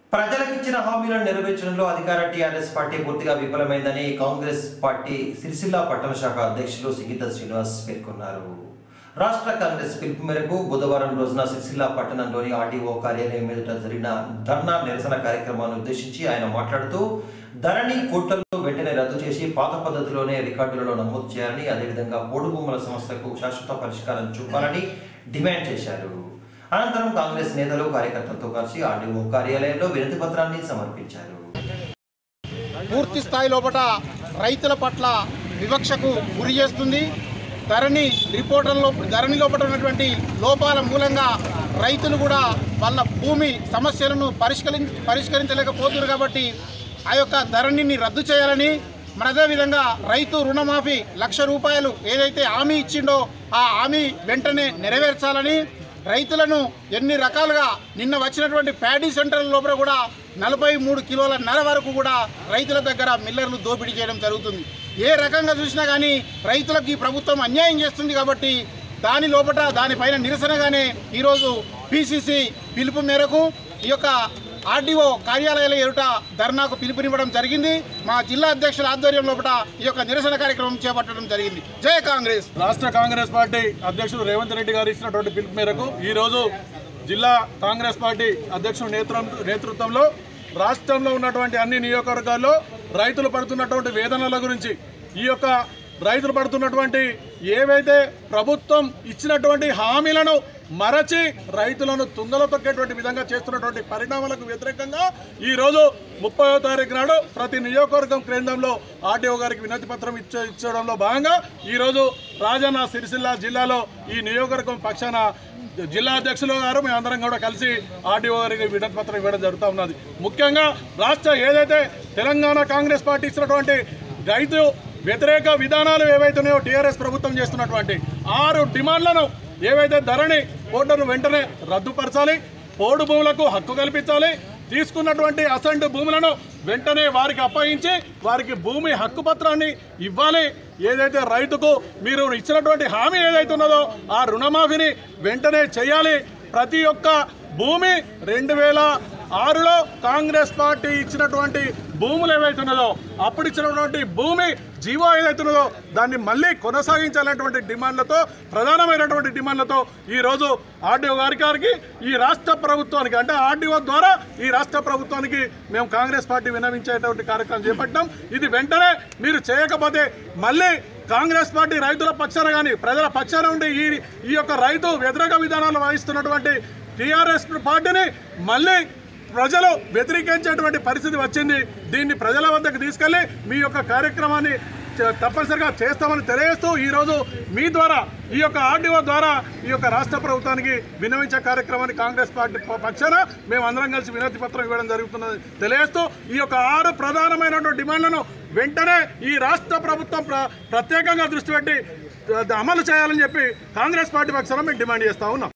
ప్రజలకు ఇచ్చిన హామీలను నెరవేర్చడంలో అధికార టీఆర్ఎస్ పార్టీ పూర్తిగా విఫలమైందని కాంగ్రెస్ పార్టీ సిరిసిల్ల పట్టణ శాఖ అధ్యక్షులు సింగిత శ్రీనివాస్ పేర్కొన్నారు రాష్ట్ర కాంగ్రెస్ పిలుపు మేరకు బుధవారం రోజున సిరిసిల్ల పట్టణంలోని ఆర్డీఓ కార్యాలయం ఎదుట జరిగిన ధర్నా నిరసన కార్యక్రమాన్ని ఉద్దేశించి ఆయన మాట్లాడుతూ ధరణి కోట్లను వెంటనే రద్దు చేసి పాత పద్ధతిలోనే రికార్డులలో నమోదు చేయాలని అదేవిధంగా పోడు భూముల సమస్యకు శాశ్వత పరిష్కారం చూపాలని డిమాండ్ చేశారు అనంతరం కాంగ్రెస్ నేతలు కార్యకర్తలతో కలిసి ఆర్డీఓ కార్యాలయంలో వినతి పత్రాన్ని సమర్పించారు పూర్తి స్థాయి లోపల రైతుల పట్ల వివక్షకు గురి చేస్తుంది ధరణి రిపోర్టర్లో ధరణి లోపల ఉన్నటువంటి లోపాల మూలంగా రైతులు కూడా వాళ్ళ భూమి సమస్యలను పరిష్కరి పరిష్కరించలేకపోతున్నారు కాబట్టి ఆ యొక్క ధరణిని రద్దు చేయాలని మన అదేవిధంగా రైతు రుణమాఫీ లక్ష రూపాయలు ఏదైతే హామీ ఇచ్చిండో ఆ హామీ వెంటనే నెరవేర్చాలని రైతులను ఎన్ని రకాలుగా నిన్న వచ్చినటువంటి ప్యాడీ సెంటర్ల లోపల కూడా నలభై మూడు కిలోల నర వరకు కూడా రైతుల దగ్గర మిల్లర్లు దోపిడీ చేయడం జరుగుతుంది ఏ రకంగా చూసినా కానీ రైతులకు ఈ ప్రభుత్వం అన్యాయం చేస్తుంది కాబట్టి దాని లోపల దానిపైన నిరసనగానే ఈరోజు పిసిసి పిలుపు మేరకు ఈ యొక్క ఆర్డీఓ కార్యాలయాల ఎదుట ధర్నాకు పిలుపునివ్వడం జరిగింది మా జిల్లా అధ్యక్షుల ఆధ్వర్యం లోపల ఈ యొక్క నిరసన కార్యక్రమం చేపట్టడం జరిగింది జై కాంగ్రెస్ రాష్ట్ర కాంగ్రెస్ పార్టీ అధ్యక్షుడు రేవంత్ రెడ్డి గారు ఇచ్చినటువంటి పిలుపు మేరకు ఈరోజు జిల్లా కాంగ్రెస్ పార్టీ అధ్యక్షుడు నేతృ నేతృత్వంలో రాష్ట్రంలో ఉన్నటువంటి అన్ని నియోజకవర్గాల్లో రైతులు పడుతున్నటువంటి వేదనల గురించి ఈ యొక్క రైతులు పడుతున్నటువంటి ఏవైతే ప్రభుత్వం ఇచ్చినటువంటి హామీలను మరచి రైతులను తుంగలో తొక్కేటువంటి విధంగా చేస్తున్నటువంటి పరిణామాలకు వ్యతిరేకంగా ఈరోజు ముప్పయో తారీఖు నాడు ప్రతి నియోజకవర్గం కేంద్రంలో ఆర్టీఓ గారికి వినతి పత్రం ఇచ్చే ఇచ్చడంలో భాగంగా ఈరోజు రాజన్న సిరిసిల్ల జిల్లాలో ఈ నియోజకవర్గం పక్షాన జిల్లా అధ్యక్షులు గారు మేమందరం కూడా కలిసి ఆర్డీఓ గారికి వినతి పత్రం ఇవ్వడం జరుగుతూ ఉన్నది ముఖ్యంగా రాష్ట్ర ఏదైతే తెలంగాణ కాంగ్రెస్ పార్టీ ఇచ్చినటువంటి రైతు వ్యతిరేక విధానాలు ఏవైతున్నాయో టీఆర్ఎస్ ప్రభుత్వం చేస్తున్నటువంటి ఆరు డిమాండ్లను ఏవైతే ధరణి ఓటర్ను వెంటనే రద్దుపరచాలి పోడు భూములకు హక్కు కల్పించాలి తీసుకున్నటువంటి అసంటు భూములను వెంటనే వారికి అప్పగించి వారికి భూమి హక్కు పత్రాన్ని ఇవ్వాలి ఏదైతే రైతుకు మీరు ఇచ్చినటువంటి హామీ ఏదైతే ఉన్నదో ఆ రుణమాఫీని వెంటనే చేయాలి ప్రతి ఒక్క భూమి రెండు వేల ఆరులో కాంగ్రెస్ పార్టీ ఇచ్చినటువంటి భూములు ఏవైతే ఉన్నదో అప్పుడు ఇచ్చినటువంటి భూమి జీవో ఏదైతే ఉన్నదో దాన్ని మళ్ళీ కొనసాగించాలనేటువంటి డిమాండ్లతో ప్రధానమైనటువంటి డిమాండ్లతో ఈరోజు ఆర్డీఓ గారి గారికి ఈ రాష్ట్ర ప్రభుత్వానికి అంటే ఆర్డీఓ ద్వారా ఈ రాష్ట్ర ప్రభుత్వానికి మేము కాంగ్రెస్ పార్టీ విన్నవించేటువంటి కార్యక్రమం చేపట్టాం ఇది వెంటనే మీరు చేయకపోతే మళ్ళీ కాంగ్రెస్ పార్టీ రైతుల పక్షాన కానీ ప్రజల పక్షాన ఉండి ఈ ఈ యొక్క రైతు వ్యతిరేక విధానాలు వహిస్తున్నటువంటి టీఆర్ఎస్ పార్టీని మళ్ళీ ప్రజలు వ్యతిరేకించేటువంటి పరిస్థితి వచ్చింది దీన్ని ప్రజల వద్దకు తీసుకెళ్లి మీ యొక్క కార్యక్రమాన్ని చ- తప్పనిసరిగా చేస్తామని తెలియజేస్తూ ఈరోజు మీ ద్వారా ఈ యొక్క ఆర్డీఓ ద్వారా ఈ యొక్క రాష్ట్ర ప్రభుత్వానికి విన్నవించే కార్యక్రమాన్ని కాంగ్రెస్ పార్టీ ప- పక్షాన మేము అందరం కలిసి వినతి పత్రం ఇవ్వడం జరుగుతున్నది తెలియజేస్తూ ఈ యొక్క ఆరు ప్రధానమైనటువంటి డిమాండ్లను వెంటనే ఈ రాష్ట్ర ప్రభుత్వం ప్ర ప్రత్యేకంగా దృష్టి పెట్టి అమలు చేయాలని చెప్పి కాంగ్రెస్ పార్టీ పక్షాన మేము డిమాండ్ చేస్తా ఉన్నాం